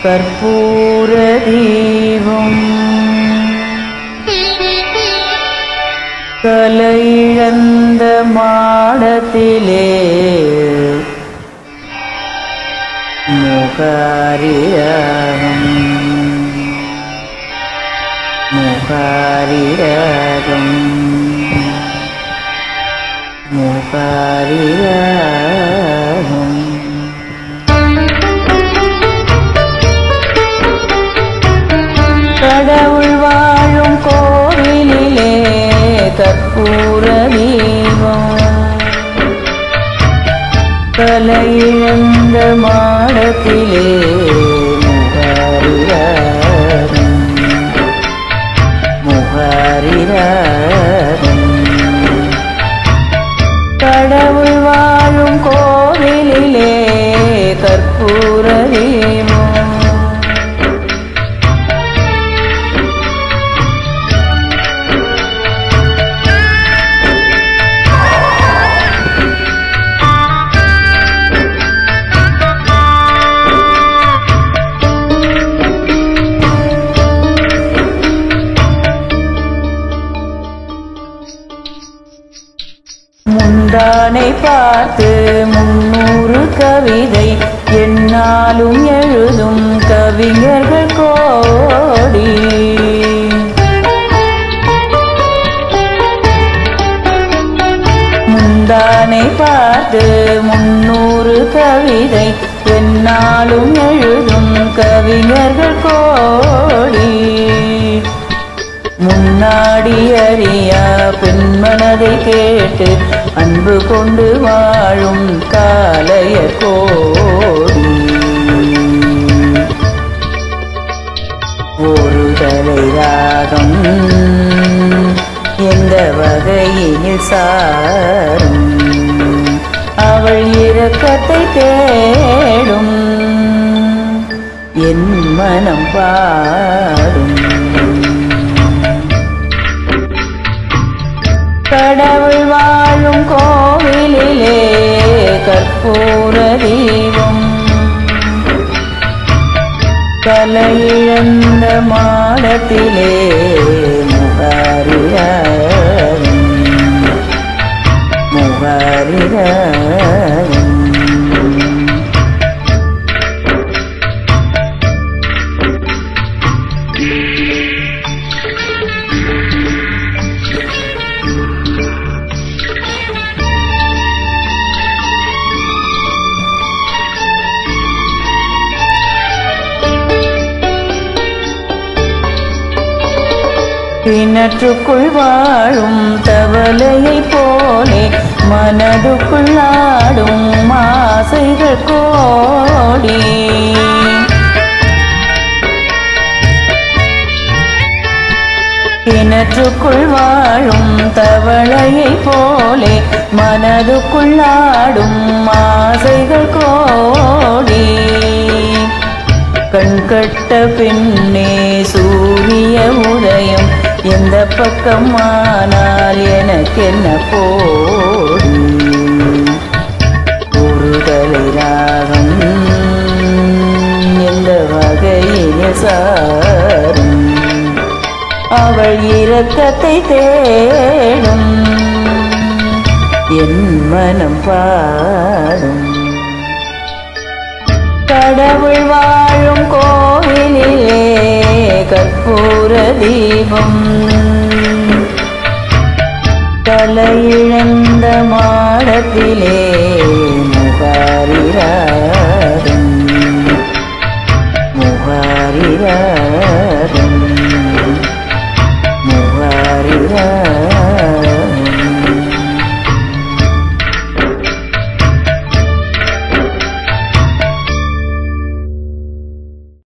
கற்பூர தீபம் கலையிழந்த மாடத்திலே முகாரியாகும் முகாரியாகும் முகாரியாகும் கடவுள் வாழும் கோவிலிலே கற்பூர தீபம் கலையிழந்த மாடத்திலே முகாரிராகும் முகாரிராகும் கடவுள் வாழும் கோவிலிலே கற்பூர தீபம் முந்தானை பார்த்து முன்னூறு கவிதை என்னாலும் எழுதும் கவிஞர்கள் கோடி முந்தானை பார்த்து முன்னூறு கவிதை என்னாலும் எழுதும் கவிஞர்கள் கோடி முன்னாடி அறியா பெண்மனதை கேட்டு அன்பு கொண்டு வாழும் காலைய கோடி ஒரு தலை ராகம் எந்த வகையினில் சாரும் அவள் இரக்கத்தை தேடும் என் மனம் பாடும் கடவுள் வாழும் கோவிலிலே கற்பூர தீபம் கலையிழந்த மாடத்திலே முகாரியாகும் முகாரியாகும் கிணற்றுக்குள் வாழும் தவளையைப் போலே மனதுக்குள் ஆடும் ஆசைகள் கோடி கிணற்றுக்குள் வாழும் தவளையைப் போலே மனதுக்குள் ஆடும் ஆசைகள் கோடி கண்கட்ட பின்னே சூரிய உதயம் எந்த பக்கமானால் எனக்கென்ன போடி ஒரு தலை ராகம் எந்த வகையின சாரும் அவள் இரக்கத்தை தேடும் என் மனம் பாடும் கடவுள் வாழும் கோவிலிலே கற்பூர தீபம் தலையிழந்த மாடத்திலே முகாரிராடும் முகாரிராடும் முகாரிராடும்